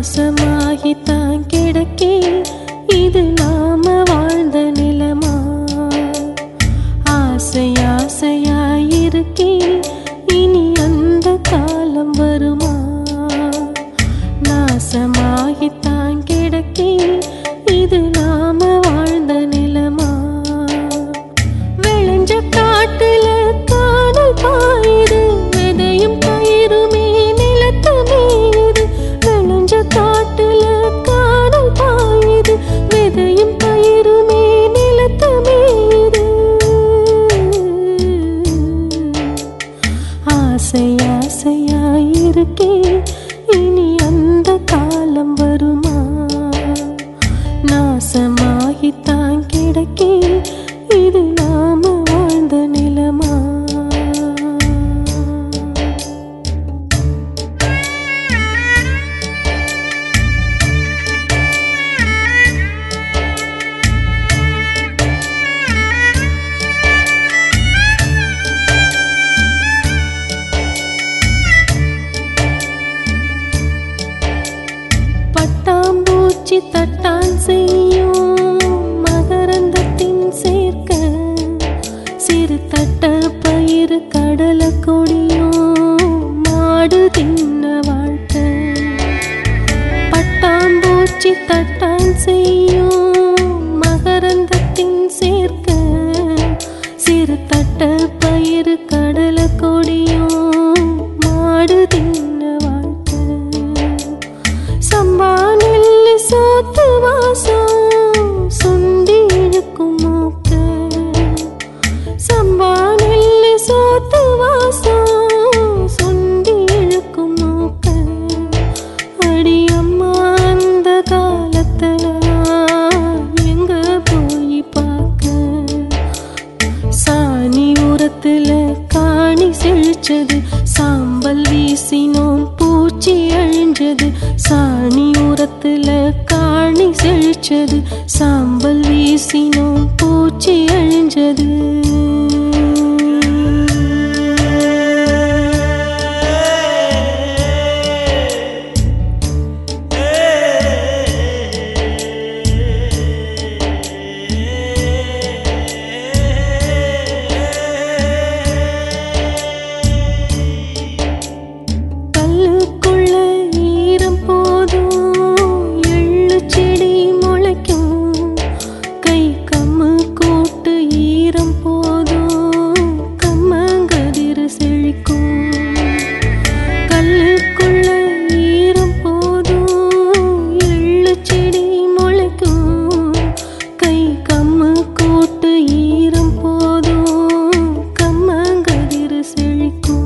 நாசமாகித்தான் கிடக்கே இது நாம வாழ்ந்த நிலமா ஆசை ஆசையாயிருக்கே இனி அந்த காலம் வருமா நாசமாகித்தான் கிடக்கே இது நாம வாழ்ந்த நிலமா விளைஞ்ச காட்டுல காதல் பாயுது விதையும் பயிருமே நிலத்து மேயுது விளைஞ்ச காட்டுல காதல் பாயுது விதையும் பயிருமே நிலத்து மேயுது ஆசை ஆசையாயிருக்கே இனி அந்த காலம் வருமா நாசமாகித்தான் கிடக்கே இது நாம வாழ்ந்த நிலமா பட்டாம்பூச்சி தட்டான் செய்யும் மகரந்தத்தின் சேர்க்க சிறு தட்ட பயிறு கடல கொடியும் மாடு தின்ன வாழ்க்கை பட்டாம்பூச்சி தட்டான் செய்யும் மகரந்தத்தின் சேர்க்க சிறு தட்ட பயிறு கடல கொடியும் மாடு தின்ன வாழ்க்கை சம்பா நெல்லு சோத்து வாசம் சுண்டி இழுக்கும் மூக்க சம்பா நெல்லு சோத்து வாசம் சுண்டி இழுக்கும் மூக்க அடி அம்மா அந்த காலத்துல எங்க போய் பார்க்க சாணி உரத்துல காணி செழிச்சது சாம்பல் வீசினோம் பூச்சி அழிஞ்சது சாணி உரத்துல காணி செழிச்சது சாம்பல் வீசினோம் பூச்சி அழிஞ்சது கல்லுக்குள்ள ஈரம் போதும் எள்ளு செடி முளைக்கும் கை கம்மு கூட்டு ஈரம் போதும் கம்மங்கதிர் செழிக்கும் கல்லுக்குள்ள ஈரம் போதும் எள்ளு செடி முளைக்கும் கை கம்மு கூட்டு ஈரம் போதும் கம்மங்கதிர் செழிக்கும்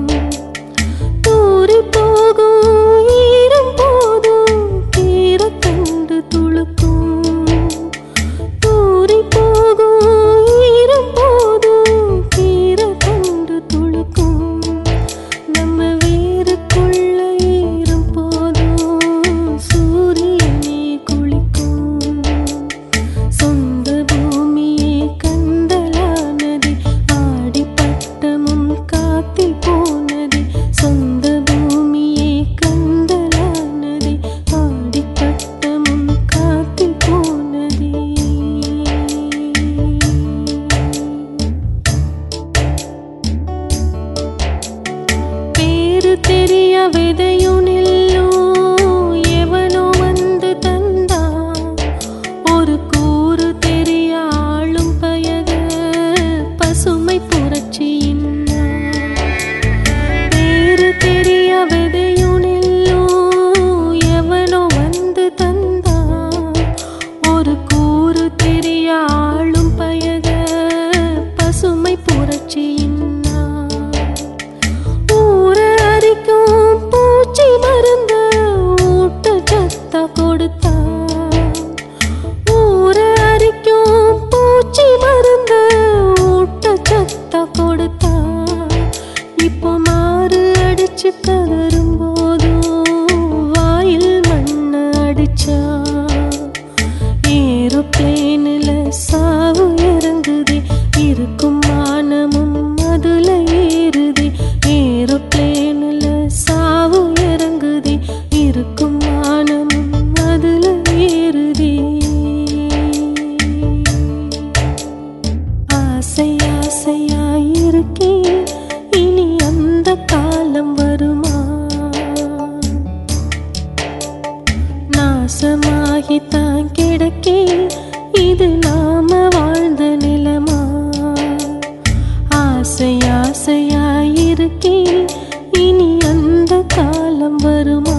தூரி போகும் ஈரம் போதும் கீரை கண்டு துளுக்கும் தூரி போகும் ஈரம் போதும் கீரை கண்டு துளுக்கும் நம்ம வேருக்குள்ள ஈரம் போதும் சூரியனே குளிக்கும் சொந்த பூமியே கந்தலானது ஆடிப்பட்டமும் காத்தி போனது சொந்த பூமியே கந்தலானது ஆடிப்பட்டமும் காத்தி போனது பேரு தெரிய விதையும் நெல்லும் எவனோ வந்து தந்தா ஒரு கூறு தெரிய ஆளும் பயக பசுமை புரட்சியின்னா பேரு தெரிய விதையும் நெல்லும் எவனோ வந்து தந்தா ஒரு கூறு தெரிய ஆளும் பயக பசுமை புரட்சியின்னா ஊர அரிக்கும் பூச்சி மருந்த ஊட்டச்சத்த கொடுத்தா ஊர அரிக்கும் பூச்சி மருந்த ஊட்டச்சத்த கொடுத்தா இப்போ மாறு அடிச்சு கதரும் போதும் வாயில் மண்ண அடிச்சா ஏரோப்ளேனில் சாவு இறங்குதே இருக்கும் மானமும் அதுல ஏறுதே ஏரோப்ளேனில் சாவு இறங்குதே இருக்கும் மானமும் நாசமாகித்தான் கிடக்கே இது நாம வாழ்ந்த நிலமா ஆசை ஆசையாயிருக்கே இனி அந்த காலம் வருமா